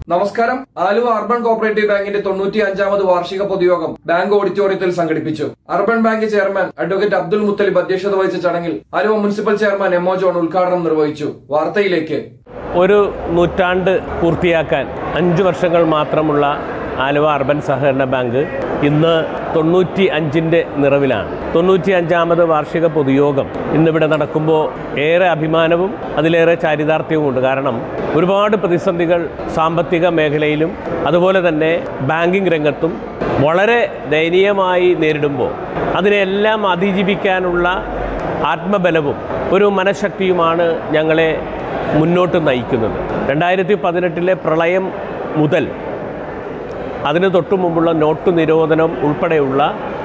നമസ്കാരം Aluva urban cooperative ബാങ്കിന്റെ തൊണ്ണൂറ്റി അഞ്ചാമത് വാർഷിക പൊതുയോഗം ബാങ്ക് ഓഡിറ്റോറിയത്തിൽ സംഘടിപ്പിച്ചു urban bank chairman advocate Abdul Muthalib അധ്യക്ഷത വഹിച്ച ചടങ്ങിൽ Aluva municipal chairman M O John ഉദ്ഘാടനം നിർവഹിച്ചു വാർത്തയിലേക്ക് ഒരു നൂറ്റാണ്ട് പൂർത്തിയാക്കാൻ അഞ്ച് വർഷങ്ങൾ മാത്രമുള്ള ആലുവ അർബൻ സഹകരണ ബാങ്ക് ഇന്ന് തൊണ്ണൂറ്റി അഞ്ചിൻ്റെ നിറവിലാണ് തൊണ്ണൂറ്റി അഞ്ചാമത് വാർഷിക പൊതുയോഗം ഇന്നിവിടെ നടക്കുമ്പോൾ ഏറെ അഭിമാനവും അതിലേറെ ചാരിതാർത്ഥ്യവുമുണ്ട് കാരണം ഒരുപാട് പ്രതിസന്ധികൾ സാമ്പത്തിക മേഖലയിലും അതുപോലെ തന്നെ ബാങ്കിംഗ് രംഗത്തും വളരെ ദയനീയമായി നേരിടുമ്പോൾ അതിനെല്ലാം അതിജീവിക്കാനുള്ള ആത്മബലവും ഒരു മനഃശക്തിയുമാണ് ഞങ്ങളെ മുന്നോട്ട് നയിക്കുന്നത് രണ്ടായിരത്തി പതിനെട്ടിലെ പ്രളയം മുതൽ അതിന് തൊട്ടു മുമ്പുള്ള നോട്ട് നിരോധനം ഉൾപ്പെടെയുള്ള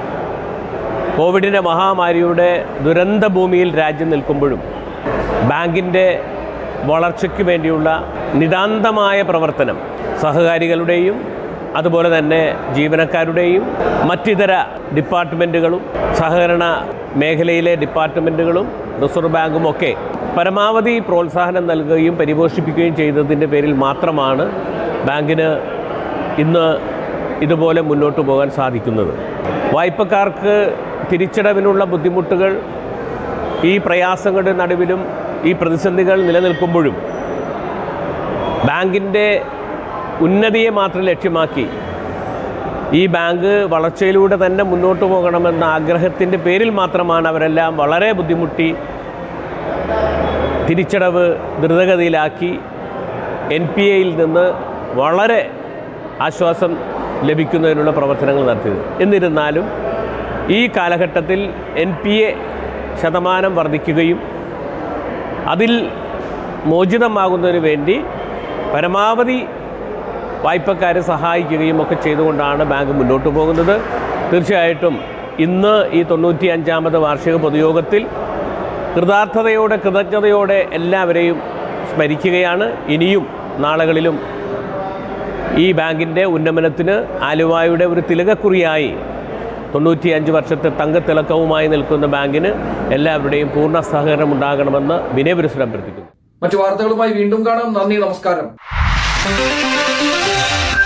കോവിഡിൻ്റെ മഹാമാരിയുടെ ദുരന്ത ഭൂമിയിൽ രാജ്യം നിൽക്കുമ്പോഴും ബാങ്കിൻ്റെ വളർച്ചയ്ക്ക് വേണ്ടിയുള്ള നിതാന്തമായ പ്രവർത്തനം സഹകാരികളുടെയും അതുപോലെ തന്നെ ജീവനക്കാരുടെയും മറ്റിതര ഡിപ്പാർട്ട്മെൻറ്റുകളും സഹകരണ മേഖലയിലെ ഡിപ്പാർട്ട്മെൻറ്റുകളും റിസർവ് ബാങ്കും ഒക്കെ പരമാവധി പ്രോത്സാഹനം നൽകുകയും പരിപോഷിപ്പിക്കുകയും ചെയ്തതിൻ്റെ പേരിൽ മാത്രമാണ് ബാങ്കിന് ഇന്ന് ഇതുപോലെ മുന്നോട്ട് പോകാൻ സാധിക്കുന്നത് വായ്പക്കാർക്ക് തിരിച്ചടവിനുള്ള ബുദ്ധിമുട്ടുകൾ ഈ പ്രയാസങ്ങളുടെ നടുവിലും ഈ പ്രതിസന്ധികൾ നിലനിൽക്കുമ്പോഴും ബാങ്കിൻ്റെ ഉന്നതിയെ മാത്രം ലക്ഷ്യമാക്കി ഈ ബാങ്ക് വളർച്ചയിലൂടെ തന്നെ മുന്നോട്ട് പോകണമെന്ന ആഗ്രഹത്തിൻ്റെ പേരിൽ മാത്രമാണ് അവരെല്ലാം വളരെ ബുദ്ധിമുട്ടി തിരിച്ചടവ് ദ്രുതഗതിയിലാക്കി എൻ പി എയിൽ നിന്ന് വളരെ ആശ്വാസം ലഭിക്കുന്നതിനുള്ള പ്രവർത്തനങ്ങൾ നടത്തിയത് എന്നിരുന്നാലും ഈ കാലഘട്ടത്തിൽ എൻ പി എ ശതമാനം വർദ്ധിക്കുകയും അതിൽ മോചിതമാകുന്നതിന് വേണ്ടി പരമാവധി വായ്പക്കാരെ സഹായിക്കുകയും ഒക്കെ ചെയ്തുകൊണ്ടാണ് ബാങ്ക് മുന്നോട്ട് പോകുന്നത് തീർച്ചയായിട്ടും ഇന്ന് ഈ തൊണ്ണൂറ്റി അഞ്ചാമത് വാർഷിക പൊതുയോഗത്തിൽ കൃതാർത്ഥതയോടെ കൃതജ്ഞതയോടെ എല്ലാവരെയും സ്മരിക്കുകയാണ് ഇനിയും നാളുകളിലും ഈ ബാങ്കിൻ്റെ ഉന്നമനത്തിന് ആലുവായുടെ ഒരു തിലകക്കുറിയായി തൊണ്ണൂറ്റിയഞ്ച് വർഷത്തെ തങ്കത്തിളക്കവുമായി നിൽക്കുന്ന ബാങ്കിന് എല്ലാവരുടെയും പൂർണ്ണ സഹകരണം ഉണ്ടാകണമെന്ന് വിനയപുരസ്സരം അഭ്യർത്ഥിക്കുന്നു മറ്റു വാർത്തകളുമായി വീണ്ടും കാണാം നന്ദി നമസ്കാരം